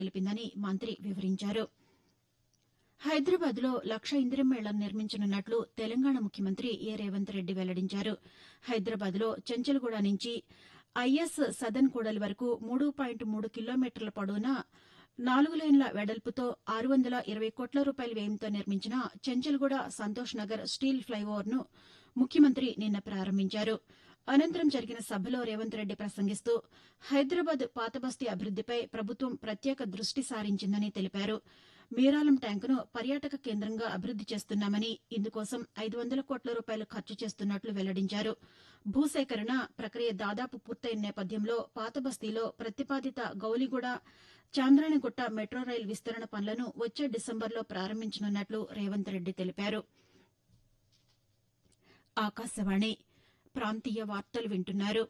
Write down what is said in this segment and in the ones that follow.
తెలిపిందని మంత్రి వివరించారు హైదరాబాద్లో లక్ష ఇందిరమేళ్లను నిర్మించనున్నట్లు తెలంగాణ ముఖ్యమంత్రి ఏ రేవంత్ రెడ్డి వెల్లడించారు హైదరాబాద్లో చెంచల్గూడ నుంచి ఐఎస్ సదన్ కూడలి వరకు మూడు పాయింట్ మూడు కిలోమీటర్ల పొడవున నాలుగు లేన్ల వెడల్పుతో ఆరు వందల ఇరవై కోట్ల రూపాయల వ్యయంతో నిర్మించిన చెంచల్గూడ సంతోష్ నగర్ స్టీల్ ఫ్లైఓవర్ను ముఖ్యమంత్రి నిన్న ప్రారంభించారు అనంతరం జరిగిన సభలో రేవంత్ రెడ్డి ప్రసంగిస్తూ హైదరాబాద్ పాతబస్తీ అభివృద్దిపై ప్రభుత్వం ప్రత్యేక దృష్టి సారించిందని తెలిపారు మీరాలం ట్యాంకును పర్యాటక కేంద్రంగా అభివృద్ది చేస్తున్నామని ఇందుకోసం ఐదు వందల కోట్ల రూపాయలు ఖర్చు చేస్తున్నట్లు వెల్లడించారు భూసేకరణ ప్రక్రియ దాదాపు పూర్తయిన నేపథ్యంలో పాతబస్తీలో ప్రతిపాదిత గౌలిగూడ చాంద్రాయణగుట్ట మెట్రో రైల్ విస్తరణ పనులను వచ్చే డిసెంబర్లో ప్రారంభించనున్నట్లు రేవంత్ రెడ్డి తెలిపారు ఆకాశవాణి ప్రాంతీయ వార్తలు వింటున్నారు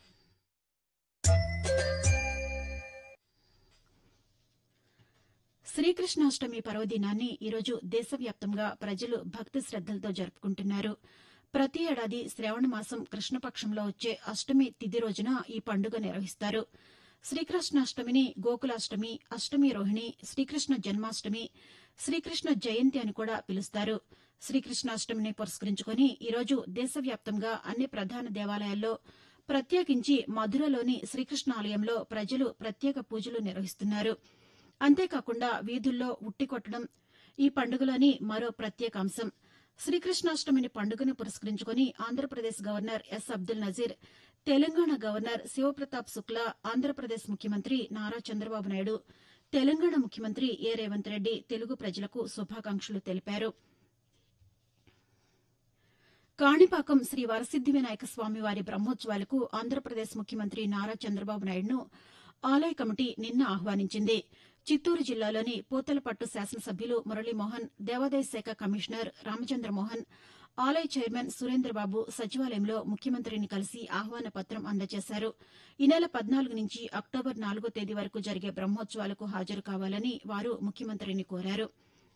శ్రీకృష్ణాష్టమి పర్వదినాన్ని ఈరోజు దేశవ్యాప్తంగా ప్రజలు భక్తి శ్రద్దలతో జరుపుకుంటున్నారు ప్రతి ఏడాది శ్రావణ మాసం కృష్ణపక్షంలో వచ్చే అష్టమి తిథి రోజున ఈ పండుగ నిర్వహిస్తారు శ్రీకృష్ణాష్టమిని గోకులాష్టమి అష్టమి రోహిణి శ్రీకృష్ణ జన్మాష్టమి శ్రీకృష్ణ జయంతి అని కూడా పిలుస్తారు శ్రీకృష్ణాష్టమిని పురస్కరించుకుని ఈరోజు దేశవ్యాప్తంగా అన్ని ప్రధాన దేవాలయాల్లో ప్రత్యేకించి మధురలోని శ్రీకృష్ణ ఆలయంలో ప్రజలు ప్రత్యేక పూజలు నిర్వహిస్తున్నారు అంతేకాకుండా వీధుల్లో ఉట్టి కొట్టడం ఈ పండుగలోని మరో ప్రత్యేక అంశం శ్రీకృష్ణాష్టమిని పండుగను పురస్కరించుకుని Andhra Pradesh governor S Abdul Nazeer Telangana governor Shiv Pratap Shukla Andhra Pradesh ముఖ్యమంత్రి నారా చంద్రబాబు నాయుడు తెలంగాణ ముఖ్యమంత్రి ఏ రేవంత్ రెడ్డి తెలుగు ప్రజలకు శుభాకాంక్షలు తెలిపారు కాణిపాకం శ్రీ వరసిద్ది వినాయక స్వామి వారి బ్రహ్మోత్సవాలకు ఆంధ్రప్రదేశ్ ముఖ్యమంత్రి నారా చంద్రబాబు నాయుడును ఆలయ కమిటీ నిన్న ఆహ్వానించింది చిత్తూరు జిల్లాలోని పూతలపట్టు శాసనసభ్యులు మురళీమోహన్ దేవాదాయ శాఖ కమిషనర్ రామచంద్రమోహన్ ఆలయ చైర్మన్ సురేంద్రబాబు సచివాలయంలో ముఖ్యమంత్రిని కలిసి ఆహ్వాన పత్రం అందజేశారు ఈ నెల పద్నాలుగు నుంచి అక్టోబర్ నాలుగో తేదీ వరకు జరిగే బ్రహ్మోత్సవాలకు హాజరు కావాలని వారు ముఖ్యమంత్రిని కోరారు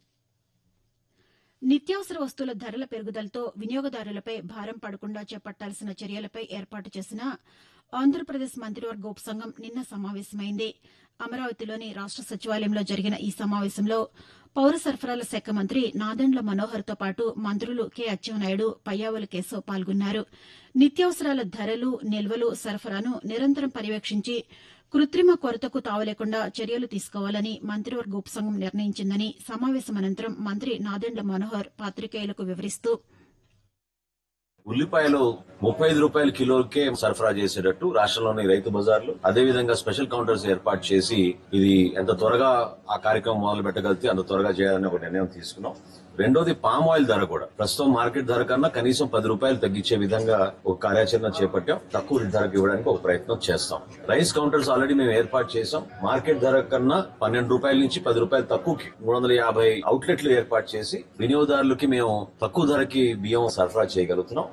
నిత్యావసర వస్తువుల ధరల పెరుగుదలతో వినియోగదారులపై భారం పడకుండా చేపట్టాల్సిన చర్యలపై ఏర్పాటు చేసిన ఆంధ్రప్రదేశ్ మంత్రివర్గ ఉపసంఘం నిన్న సమావేశమైంది అమరావతిలోని రాష్ట సచివాలయంలో జరిగిన ఈ సమావేశంలో పౌర సరఫరాల శాఖ మంత్రి నాదెండ్ల మనోహర్తో పాటు మంత్రులు కె అచ్చెన్నాయుడు పయ్యావుల కేశవ్ పాల్గొన్నారు నిత్యావసరాల ధరలు నిల్వలు సరఫరాను నిరంతరం పర్యవేక్షించి కృత్రిమ కొరతకు తావలేకుండా చర్యలు తీసుకోవాలని మంత్రివర్గ ఉపసంఘం నిర్ణయించిందని సమావేశం అనంతరం మంత్రి నాదెండ్ల మనోహర్ పాతికేయులకు వివరిస్తూ ఉల్లిపాయలు ముప్పై ఐదు రూపాయల కిలోకే సరఫరా చేసేటట్టు రాష్ట్రంలోని రైతు బజార్లు అదే విధంగా స్పెషల్ కౌంటర్స్ ఏర్పాటు చేసి ఇది ఎంత త్వరగా ఆ కార్యక్రమం మొదలు పెట్టగలిగితే అంత త్వరగా చేయాలని ఒక నిర్ణయం తీసుకున్నాం రెండోది పామ్ ఆయిల్ ధర కూడా ప్రస్తుతం మార్కెట్ ధర కన్నా కనీసం పది రూపాయలు తగ్గించే విధంగా ఒక కార్యాచరణ చేపట్టాం తక్కువ ధరకు ఇవ్వడానికి ఒక ప్రయత్నం చేస్తాం రైస్ కౌంటర్స్ ఆల్రెడీ మేము ఏర్పాటు చేసాం మార్కెట్ ధర కన్నా పన్నెండు రూపాయల నుంచి పది రూపాయలు తక్కువకి మూడు వందల యాభై అవుట్లెట్లు ఏర్పాటు చేసి వినియోగదారులకి మేము తక్కువ ధరకి బియ్యం సరఫరా చేయగలుగుతున్నాం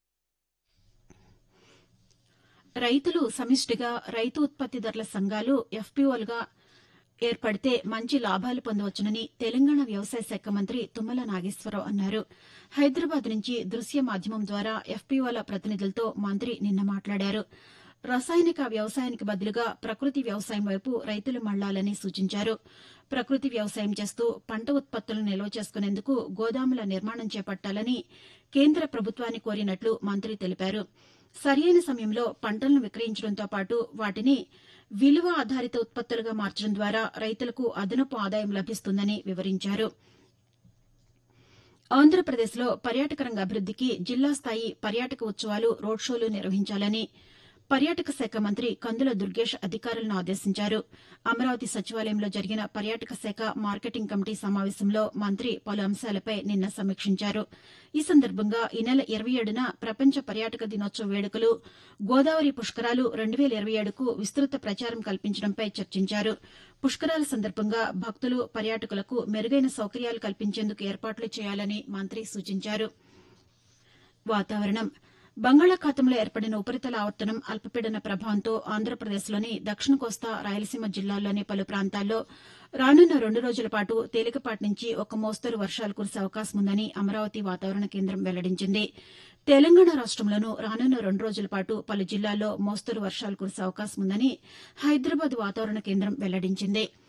రైతులు సమిష్టిగా రైతు ఉత్పత్తిదారుల సంఘాలు ఎఫ్పీఓలుగా ఏర్పడితే మంచి లాభాలు పొందవచ్చునని తెలంగాణ వ్యవసాయ శాఖ మంత్రి తుమ్మల నాగేశ్వరరావు అన్నారు హైదరాబాద్ నుంచి దృశ్య మాధ్యమం ద్వారా ఎఫ్పీఓల ప్రతినిధులతో మంత్రి నిన్న మాట్లాడారు రసాయనిక వ్యవసాయానికి బదులుగా ప్రకృతి వ్యవసాయం వైపు రైతులు మళ్లాలని సూచించారు ప్రకృతి వ్యవసాయం చేస్తూ పంట ఉత్పత్తులను నిల్వ చేసుకునేందుకు గోదాముల నిర్మాణం చేపట్టాలని కేంద్ర ప్రభుత్వాన్ని కోరినట్లు మంత్రి తెలిపారు సరియైన సమయంలో పంటలను విక్రయించడంతో పాటు వాటిని విలువ ఆధారిత ఉత్పత్తులుగా మార్చడం ద్వారా రైతులకు అదనపు ఆదాయం లభిస్తుందని వివరించారు ఆంధ్రప్రదేశ్లో పర్యాటక రంగ అభివృద్దికి జిల్లా స్థాయి పర్యాటక ఉత్సవాలు రోడ్ షోలు నిర్వహించాలని పర్యాటక శాఖ మంత్రి కందుల దుర్గేష్ అధికారులను ఆదేశించారు అమరావతి సచివాలయంలో జరిగిన పర్యాటక శాఖ మార్కెటింగ్ కమిటీ సమావేశంలో మంత్రి పలు అంశాలపై నిన్న సమీక్షించారు ఈ సందర్భంగా ఈ నెల ఇరవై ఏడున ప్రపంచ పర్యాటక దినోత్సవ వేడుకలు గోదావరి పుష్కరాలు రెండు వేల ఇరవై ఏడుకు విస్తృత ప్రచారం కల్పించడంపై చర్చించారు పుష్కరాల సందర్భంగా భక్తులు పర్యాటకులకు మెరుగైన సౌకర్యాలు కల్పించేందుకు ఏర్పాట్లు చేయాలని మంత్రి సూచించారు వాతావరణం బంగాళాఖాతంలో ఏర్పడిన ఉపరితల ఆవర్తనం అల్పపీడన ప్రభావంతో ఆంధ్రప్రదేశ్లోని దక్షిణ కోస్తా రాయలసీమ జిల్లాల్లోని పలు ప్రాంతాల్లో రానున్న రెండు రోజుల పాటు తేలికపాటి నుంచి ఒక మోస్తరు వర్షాలు కురిసే అవకాశం ఉందని అమరావతి వాతావరణ కేంద్రం వెల్లడించింది తెలంగాణ రాష్టంలోనూ రానున్న రెండు రోజుల పాటు పలు జిల్లాల్లో మోస్తరు వర్షాలు కురిసే అవకాశం ఉందని హైదరాబాద్ వాతావరణ కేంద్రం వెల్లడించింది